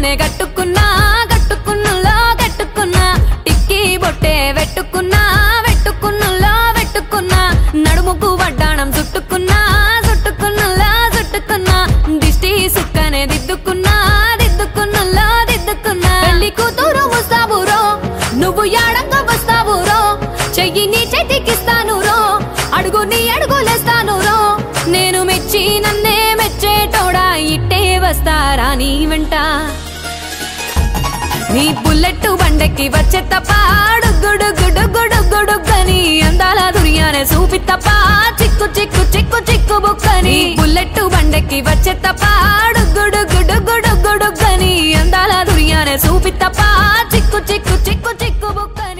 నన్నే కట్టుకున్నా కట్టుకున్నులో కట్టుకున్నా టిక్కి బొట్టే వెట్టుకున్నా వెట్టుకున్నులో వెట్టుకున్నా నడుముకు వడ్డాణం చుట్టుకున్నా చుట్టుకున్నులో చుట్టుకున్నా దిష్టి సుక్కనే దిద్దుకున్నా దిద్దుకున్నులో దిద్దుకున్నా పెళ్లి కూతురు ముస్తాబురో నువ్వు యాడంగా వస్తావురో చెయ్యి నీ చేతికిస్తాను రో అడుగు నీ అడుగులేస్తాను రో నేను మెచ్చి నన్నే మెచ్చేటోడా ఇట్టే వస్తారా నీ వెంట నీ బుల్లెట్ బండెక్కి వచ్చే తప్ప గుడు గుడు గుడు గుడుగని అందాల దుర్యానే చూపి తప్ప చిక్కు చిక్కు చిక్కు చిక్కు బుక్కని బుల్లెట్ బండెక్కి వచ్చే తప్ప గుడు గుడు గుడు గుడుగని అందాల దుర్యానే చూపి తప్ప చిక్కు చిక్కు చిక్కు చిక్కు బుక్కని